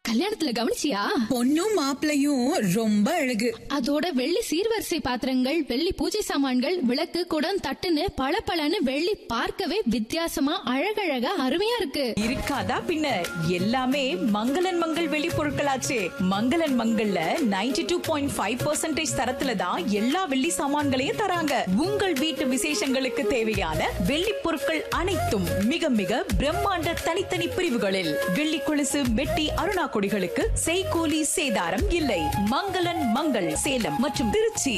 கல்யாணத்துல கவனிச்சியா பொண்ணும் மாப்பிளையும் ரொம்ப அழகு அதோட வெள்ளி சீர்வரிசை பாத்திரங்கள் வெள்ளி பூஜை சாமான்கள் விளக்கு குடம் தட்டுன்னு பளபளன்னு வெள்ளி பார்க்கவே வித்தியாசமா அழகழகா அருமையா இருக்கு இருக்காதா பின்ன எல்லாமே மங்களன் மங்கள் வெளி பொருட்களாச்சே மங்களன் மங்கள்ல 92.5% டூ பாயிண்ட் ஃபைவ் தரத்துல தான் எல்லா வெள்ளி சாமான்களையும் தராங்க உங்கள் வீட்டு விசேஷங்களுக்கு தேவையான வெள்ளி பொருட்கள் அனைத்தும் மிக மிக பிரம்மாண்ட தனித்தனி பிரிவுகளில் வெள்ளி கொலுசு மெட்டி அருணா கொடிகளுக்கு செய்கூலி சேதாரம் இல்லை மங்களன் மங்கள் சேலம் மற்றும் திருச்சி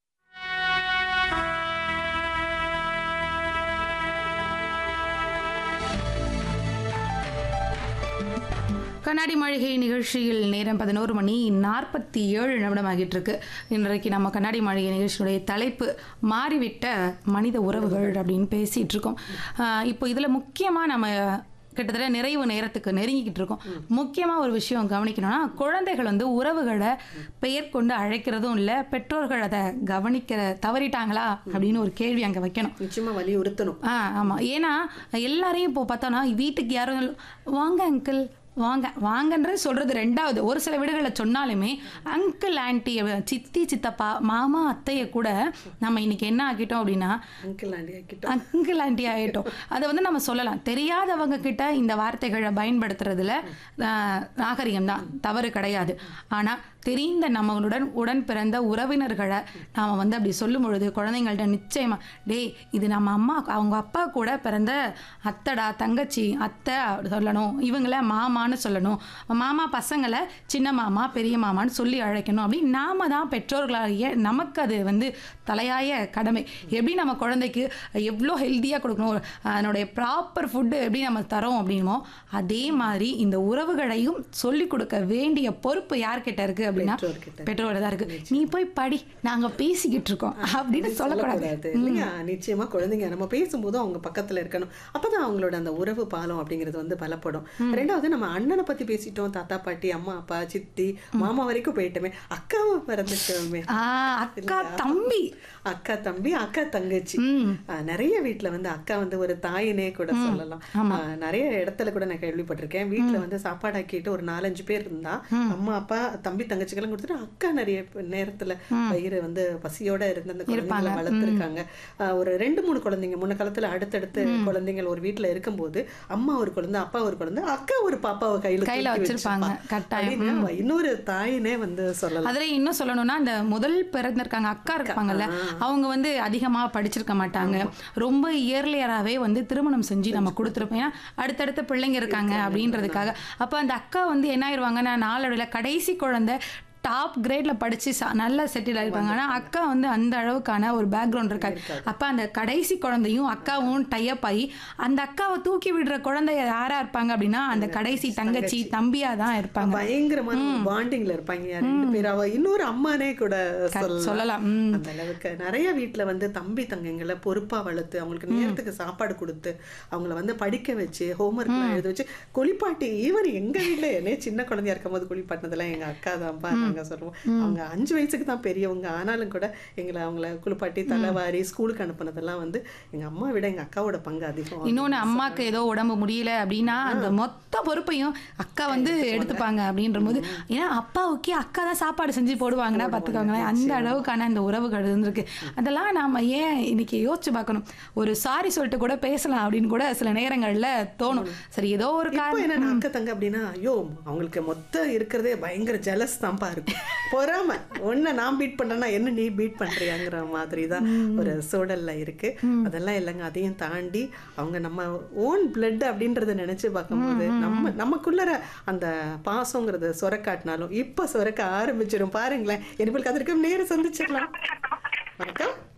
கண்ணாடி மாளிகை நிகழ்ச்சியில் நேரம் பதினோரு மணி நாற்பத்தி ஏழு நிமிடம் ஆகிட்டு இருக்கு இன்றைக்கு நம்ம கண்ணாடி மாளிகை நிகழ்ச்சியுடைய தலைப்பு மாறிவிட்ட மனித உறவுகள் அப்படின்னு பேசிட்டு இருக்கோம் ஆஹ் இப்போ இதில் முக்கியமாக நம்ம கிட்டத்தட்ட நிறைவு நேரத்துக்கு நெருங்கிக்கிட்டு இருக்கோம் முக்கியமாக ஒரு விஷயம் கவனிக்கணும்னா குழந்தைகள் வந்து உறவுகளை பெயர் கொண்டு அழைக்கிறதும் இல்லை பெற்றோர்கள் அதை கவனிக்கிற தவறிட்டாங்களா அப்படின்னு ஒரு கேள்வி அங்கே வைக்கணும் நிச்சயமா வலியுறுத்தணும் ஆ ஆமாம் ஏன்னா எல்லாரையும் இப்போ பார்த்தோன்னா வீட்டுக்கு யாரும் இல்ல, வாங்க அங்கிள் வாங்க வாங்கன்றது சொல்றது ரெண்டாவது ஒரு சில வீடுகளில் சொன்னாலுமே அங்கிள் ஆன்ட்டி சித்தி சித்தப்பா மாமா அத்தையை கூட நம்ம இன்னைக்கு என்ன ஆக்கிட்டோம் அப்படின்னா அங்கிள் ஆண்டி கிட்ட அங்கிள் ஆண்டி ஆகிட்டோம் அதை வந்து நம்ம சொல்லலாம் தெரியாதவங்க கிட்ட இந்த வார்த்தைகளை பயன்படுத்துறதுல ஆஹ், நாகரிகம் தான் தவறு கிடையாது ஆனால் தெரிந்த நம்மளுடன் உடன் பிறந்த உறவினர்களை நாம் வந்து அப்படி சொல்லும் பொழுது குழந்தைங்கள்ட்ட நிச்சயமா டேய் இது நம்ம அம்மா அவங்க அப்பா கூட பிறந்த அத்தடா தங்கச்சி அத்தை அப்படி சொல்லணும் இவங்கள மாமான்னு சொல்லணும் மாமா பசங்களை சின்ன மாமா பெரிய மாமான்னு சொல்லி அழைக்கணும் அப்படி நாம தான் பெற்றோர்களாகிய நமக்கு அது வந்து தலையாய கடமை எப்படி நம்ம குழந்தைக்கு எவ்வளோ ஹெல்த்தியாக கொடுக்கணும் அதனுடைய ப்ராப்பர் ஃபுட்டு எப்படி நம்ம தரோம் அப்படின்னமோ அதே மாதிரி இந்த உறவுகளையும் சொல்லிக் கொடுக்க வேண்டிய பொறுப்பு யார்கிட்ட இருக்கு அப்படின்னா பெற்றோர்கிட்ட. பெற்றோர் தான் இருக்கு நீ போய் படி நாங்க பேசிக்கிட்டு இருக்கோம் அப்படின்னு சொல்லக்கூடாது சொல்லக்கூடாது இல்லையா நிச்சயமா குழந்தைங்க நம்ம பேசும்போது அவங்க பக்கத்துல இருக்கணும் அப்பதான் அவங்களோட அந்த உறவு பாலம் அப்படிங்கிறது வந்து பலப்படும் ரெண்டாவது நம்ம அண்ணனை பத்தி பேசிட்டோம் தாத்தா பாட்டி அம்மா அப்பா சித்தி மாமா வரைக்கும் போயிட்டோமே அக்காவை பிறந்துட்டோமே ஆ அக்கா தம்பி அக்கா தம்பி அக்கா தங்கச்சி ஆ, நிறைய வீட்ல வந்து அக்கா வந்து ஒரு தாயினே கூட சொல்லலாம் ஆ, நிறைய இடத்துல கூட நான் கேள்விப்பட்டிருக்கேன் வீட்ல வந்து சாப்பாடு ஆக்கிட்டு ஒரு நாலஞ்சு பேர் இருந்தா அம்மா அப்பா தம்பி தங்கச்சிக்கெல்லாம் கொடுத்துட்டு அக்கா நிறைய பே- நேரத்துல வயிறு வந்து பசியோட இருந்து அந்த குழந்தைங்களை வளர்த்துருக்காங்க ஆ, ஒரு ரெண்டு மூணு குழந்தைங்க முன்ன காலத்துல அடுத்தடுத்து குழந்தைங்கள் ஒரு வீட்ல இருக்கும்போது அம்மா ஒரு குழந்தை அப்பா ஒரு குழந்தை அக்கா ஒரு பாப்பாவை கையில கையில தூக்கி வச்சிருப்பாங்க. வச்சிருப்பா. கட்டாயம். அப்படின்னு இன்னொரு தாயினே வந்து சொல்லலாம் அதுல இன்னும் சொல்லணும்னா அந்த முதல் பிறந்திருக்காங்க அக்கா இருப்பாங்கல்ல அவங்க வந்து அதிகமா படிச்சிருக்க மாட்டாங்க ரொம்ப இயர்லியராகவே வந்து திருமணம் செஞ்சு நம்ம கொடுத்துருப்போம் ஏன்னா அடுத்தடுத்த பிள்ளைங்க இருக்காங்க அப்படின்றதுக்காக அப்போ அந்த அக்கா வந்து என்ன ஆயிடுவாங்கன்னா நாளடைவில் கடைசி குழந்தை டாப் கிரேட்ல படிச்சு ச- நல்லா செட்டில் ஆயிருப்பாங்க ஆனா அக்கா வந்து அந்த அளவுக்கான ஒரு பேக்ரவுண்ட் இருக்காது அப்ப அந்த கடைசி குழந்தையும் அக்காவும் டைப் ஆகி அந்த அக்காவை தூக்கி விடுற குழந்தை யாரா இருப்பாங்க அப்படின்னா அந்த கடைசி தங்கச்சி தம்பியா தான் இருப்பாங்க பயங்கரமான பாண்டிங்ல இருப்பாங்க ரெண்டு பேரும் அவ இன்னொரு அம்மானே கூட சொல்லலாம் சொல்லலாம். ம். அந்த அளவுக்கு நிறைய வீட்ல வந்து தம்பி தங்கைங்களை பொறுப்பா வளர்த்து அவங்களுக்கு நேரத்துக்கு சாப்பாடு கொடுத்து அவங்கள வந்து படிக்க வச்சு ஹோம்ஒர்க் எழுத வச்சு குளிப்பாட்டி ஈவன் எங்க வீட்ல என்னைய சின்ன குழந்தையா இருக்கும் போது குளிப்பாட்டினதெல்லாம் எங்க அக்கா தான்ப்பா நாங்க சொல்லுவோம் அவங்க அஞ்சு வயசுக்கு தான் பெரியவங்க ஆனாலும் கூட எங்களை அவங்கள குளிப்பாட்டி தலைவாரி ஸ்கூலுக்கு அனுப்புனதெல்லாம் வந்து எங்க அம்மா விட எங்க அக்காவோட பங்கு அதிகம் இன்னொன்னு அம்மாக்கு ஏதோ உடம்பு முடியல அப்படின்னா அந்த மொத்த பொறுப்பையும் அக்கா வந்து எடுத்துப்பாங்க அப்படின்ற போது ஏன்னா அப்பாவுக்கே அக்கா தான் சாப்பாடு செஞ்சு போடுவாங்கன்னா பார்த்துக்கோங்களேன் அந்த அளவுக்கான அந்த உறவுகள் இருந்திருக்கு அதெல்லாம் நாம ஏன் இன்னைக்கு யோசிச்சு பார்க்கணும் ஒரு சாரி சொல்லிட்டு கூட பேசலாம் அப்படின்னு கூட சில நேரங்கள்ல தோணும் சரி ஏதோ ஒரு இப்போ காரணம் என்ன அக்கா தங்க அப்படின்னா ஐயோ அவங்களுக்கு மொத்தம் இருக்கிறதே பயங்கர ஜெலஸ் தான்ப்பா இருக்கும் பொறாம ஒன்ன நான் பீட் பண்றேன்னா என்ன நீ பீட் பண்றியாங்கிற மாதிரி தான் ஒரு சூழல்ல இருக்கு அதெல்லாம் இல்லைங்க அதையும் தாண்டி அவங்க நம்ம ஓன் பிளட் அப்படின்றத நினைச்சு பார்க்கும்போது நம்ம நமக்குள்ளற அந்த பாசங்கிறத சுரக்காட்டினாலும் இப்ப சுரக்க ஆரம்பிச்சிடும் பாருங்களேன் எனக்கு அதற்கு நேரம் சந்திச்சிடலாம் வணக்கம்